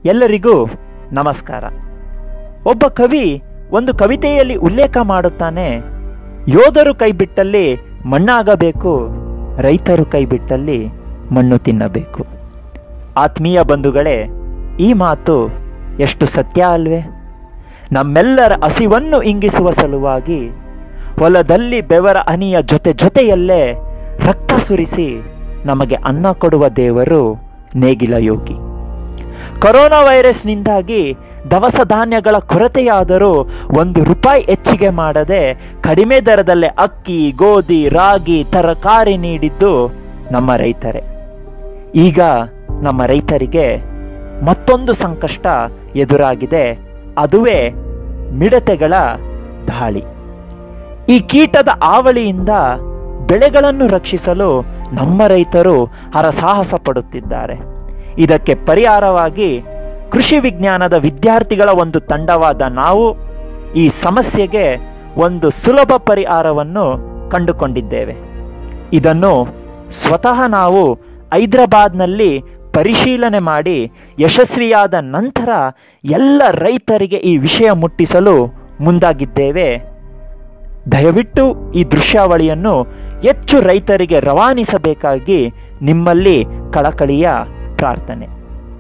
ಎಲ್ಲರಿಗೂ ನಮಸ್ಕಾರ ಒಬ್ಬ ಕವಿ ಒಂದು ಕವಿತೆಯಲ್ಲಿ ಉಲ್ಲೇಖ ಮಾಡುತ್ತಾನೆ ಯೋಧರು ಕೈಬಿಟ್ಟಲ್ಲಿ ಮಣ್ಣಾಗಬೇಕು ರೈತರು ಕೈಬಿಟ್ಟಲ್ಲಿ ಮಣ್ಣು ತಿನ್ನಬೇಕು ಆತ್ಮೀಯ ಬಂಧುಗಳೇ ಈ ಮಾತು ಎಷ್ಟು ಸತ್ಯ ಅಲ್ವೇ ನಮ್ಮೆಲ್ಲರ ಹಸಿವನ್ನು ಇಂಗಿಸುವ ಸಲುವಾಗಿ ಹೊಲದಲ್ಲಿ ಬೆವರ ಹನಿಯ ಜೊತೆ ಜೊತೆಯಲ್ಲೇ ರಕ್ತ ಸುರಿಸಿ ನಮಗೆ ಅನ್ನ ಕೊಡುವ ದೇವರು ನೇಗಿಲ ಯೋಗಿ ಕೊರೋನಾ ವೈರಸ್ನಿಂದಾಗಿ ದವಸ ಧಾನ್ಯಗಳ ಕೊರತೆಯಾದರೂ ಒಂದು ರೂಪಾಯಿ ಹೆಚ್ಚಿಗೆ ಮಾಡದೆ ಕಡಿಮೆ ದರದಲ್ಲೇ ಅಕ್ಕಿ ಗೋಧಿ ರಾಗಿ ತರಕಾರಿ ನೀಡಿದ್ದು ನಮ್ಮ ರೈತರೇ ಈಗ ನಮ್ಮ ರೈತರಿಗೆ ಮತ್ತೊಂದು ಸಂಕಷ್ಟ ಎದುರಾಗಿದೆ ಅದುವೇ ಮಿಡತೆಗಳ ದಾಳಿ ಈ ಕೀಟದ ಆವಳಿಯಿಂದ ಬೆಳೆಗಳನ್ನು ರಕ್ಷಿಸಲು ನಮ್ಮ ರೈತರು ಹರಸಾಹಸ ಪಡುತ್ತಿದ್ದಾರೆ ಇದಕ್ಕೆ ಪರಿಹಾರವಾಗಿ ಕೃಷಿ ವಿಜ್ಞಾನದ ವಿದ್ಯಾರ್ಥಿಗಳ ಒಂದು ತಂಡವಾದ ನಾವು ಈ ಸಮಸ್ಯೆಗೆ ಒಂದು ಸುಲಭ ಪರಿಹಾರವನ್ನು ಕಂಡುಕೊಂಡಿದ್ದೇವೆ ಇದನ್ನು ಸ್ವತಃ ನಾವು ಹೈದರಾಬಾದ್ನಲ್ಲಿ ಪರಿಶೀಲನೆ ಮಾಡಿ ಯಶಸ್ವಿಯಾದ ನಂತರ ಎಲ್ಲ ರೈತರಿಗೆ ಈ ವಿಷಯ ಮುಟ್ಟಿಸಲು ಮುಂದಾಗಿದ್ದೇವೆ ದಯವಿಟ್ಟು ಈ ದೃಶ್ಯಾವಳಿಯನ್ನು ಹೆಚ್ಚು ರೈತರಿಗೆ ರವಾನಿಸಬೇಕಾಗಿ ನಿಮ್ಮಲ್ಲಿ ಕಳಕಳಿಯ ಪ್ರಾರ್ಥನೆ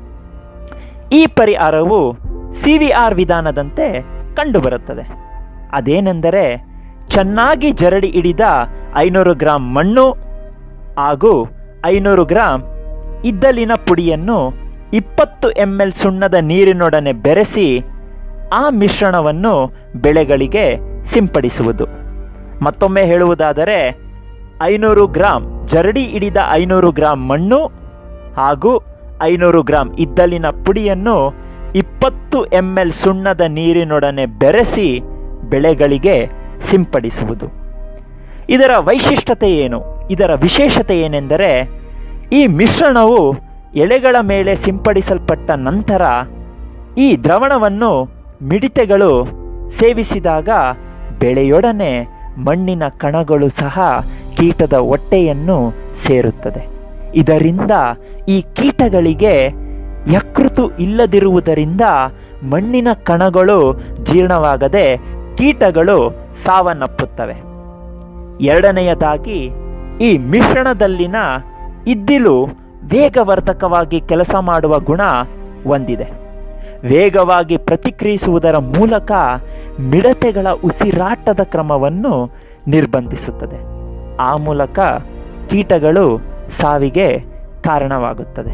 ಈ ಪರಿಹಾರವು ಸಿ ವಿ ಆರ್ ವಿಧಾನದಂತೆ ಕಂಡುಬರುತ್ತದೆ ಅದೇನೆಂದರೆ ಚೆನ್ನಾಗಿ ಜರಡಿ ಹಿಡಿದ ಐನೂರು ಗ್ರಾಂ ಮಣ್ಣು ಹಾಗೂ ಐನೂರು ಗ್ರಾಂ ಇದ್ದಲಿನ ಪುಡಿಯನ್ನು ಇಪ್ಪತ್ತು ಎಂ ಎಲ್ ಸುಣ್ಣದ ನೀರಿನೊಡನೆ ಬೆರೆಸಿ ಆ ಮಿಶ್ರಣವನ್ನು ಬೆಳೆಗಳಿಗೆ ಸಿಂಪಡಿಸುವುದು ಮತ್ತೊಮ್ಮೆ ಹೇಳುವುದಾದರೆ ಐನೂರು ಗ್ರಾಂ ಜರಡಿ ಹಿಡಿದ ಐನೂರು ಗ್ರಾಂ ಮಣ್ಣು ಹಾಗೂ ಐನೂರು ಗ್ರಾಂ ಇದ್ದಲಿನ ಪುಡಿಯನ್ನು ಇಪ್ಪತ್ತು ಎಂ ಎಲ್ ಸುಣ್ಣದ ನೀರಿನೊಡನೆ ಬೆರೆಸಿ ಬೆಳೆಗಳಿಗೆ ಸಿಂಪಡಿಸುವುದು ಇದರ ವೈಶಿಷ್ಟ್ಯತೆ ಏನು ಇದರ ವಿಶೇಷತೆ ಏನೆಂದರೆ ಈ ಮಿಶ್ರಣವು ಎಲೆಗಳ ಮೇಲೆ ಸಿಂಪಡಿಸಲ್ಪಟ್ಟ ನಂತರ ಈ ದ್ರವಣವನ್ನು ಮಿಡಿತೆಗಳು ಸೇವಿಸಿದಾಗ ಬೆಳೆಯೊಡನೆ ಮಣ್ಣಿನ ಕಣಗಳು ಸಹ ಕೀಟದ ಹೊಟ್ಟೆಯನ್ನು ಸೇರುತ್ತದೆ ಇದರಿಂದ ಈ ಕೀಟಗಳಿಗೆ ಯಕೃತು ಇಲ್ಲದಿರುವುದರಿಂದ ಮಣ್ಣಿನ ಕಣಗಳು ಜೀರ್ಣವಾಗದೆ ಕೀಟಗಳು ಸಾವನ್ನಪ್ಪುತ್ತವೆ ಎರಡನೆಯದಾಗಿ ಈ ಮಿಶ್ರಣದಲ್ಲಿನ ಇದ್ದಿಲು ವೇಗವರ್ಧಕವಾಗಿ ಕೆಲಸ ಮಾಡುವ ಗುಣ ಹೊಂದಿದೆ ವೇಗವಾಗಿ ಪ್ರತಿಕ್ರಿಯಿಸುವುದರ ಮೂಲಕ ಮಿಡತೆಗಳ ಉಸಿರಾಟದ ಕ್ರಮವನ್ನು ನಿರ್ಬಂಧಿಸುತ್ತದೆ ಆ ಮೂಲಕ ಕೀಟಗಳು ಸಾವಿಗೆ ಕಾರಣವಾಗುತ್ತದೆ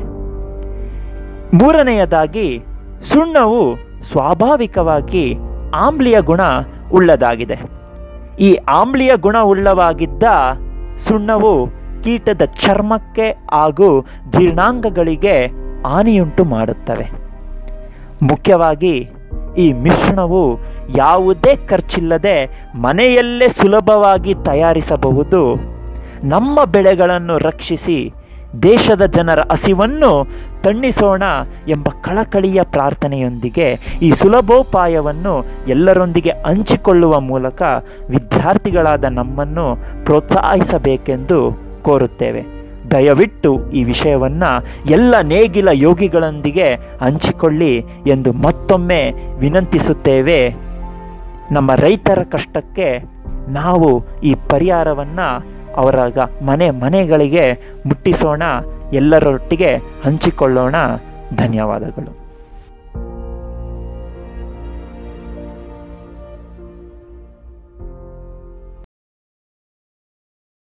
ಮೂರನೆಯದಾಗಿ ಸುಣ್ಣವು ಸ್ವಾಭಾವಿಕವಾಗಿ ಆಮ್ಲೀಯ ಗುಣ ಉಳ್ಳದಾಗಿದೆ ಈ ಆಮ್ಲೀಯ ಗುಣ ಉಳ್ಳವಾಗಿದ್ದ ಸುಣ್ಣವು ಕೀಟದ ಚರ್ಮಕ್ಕೆ ಹಾಗೂ ಜೀರ್ಣಾಂಗಗಳಿಗೆ ಹಾನಿಯುಂಟು ಮಾಡುತ್ತವೆ ಮುಖ್ಯವಾಗಿ ಈ ಮಿಶ್ರಣವು ಯಾವುದೇ ಖರ್ಚಿಲ್ಲದೆ ಮನೆಯಲ್ಲೇ ಸುಲಭವಾಗಿ ತಯಾರಿಸಬಹುದು ನಮ್ಮ ಬೆಳೆಗಳನ್ನು ರಕ್ಷಿಸಿ ದೇಶದ ಜನರ ಹಸಿವನ್ನು ತಣ್ಣಿಸೋಣ ಎಂಬ ಕಳಕಳಿಯ ಪ್ರಾರ್ಥನೆಯೊಂದಿಗೆ ಈ ಸುಲಭೋಪಾಯವನ್ನು ಎಲ್ಲರೊಂದಿಗೆ ಹಂಚಿಕೊಳ್ಳುವ ಮೂಲಕ ವಿದ್ಯಾರ್ಥಿಗಳಾದ ನಮ್ಮನ್ನು ಪ್ರೋತ್ಸಾಹಿಸಬೇಕೆಂದು ಕೋರುತ್ತೇವೆ ದಯವಿಟ್ಟು ಈ ವಿಷಯವನ್ನು ಎಲ್ಲ ನೇಗಿಲ ಯೋಗಿಗಳೊಂದಿಗೆ ಹಂಚಿಕೊಳ್ಳಿ ಎಂದು ಮತ್ತೊಮ್ಮೆ ವಿನಂತಿಸುತ್ತೇವೆ ನಮ್ಮ ರೈತರ ಕಷ್ಟಕ್ಕೆ ನಾವು ಈ ಪರಿಹಾರವನ್ನು ಅವರ ಮನೆ ಮನೆಗಳಿಗೆ ಮುಟ್ಟಿಸೋಣ ಎಲ್ಲರೊಟ್ಟಿಗೆ ಹಂಚಿಕೊಳ್ಳೋಣ ಧನ್ಯವಾದಗಳು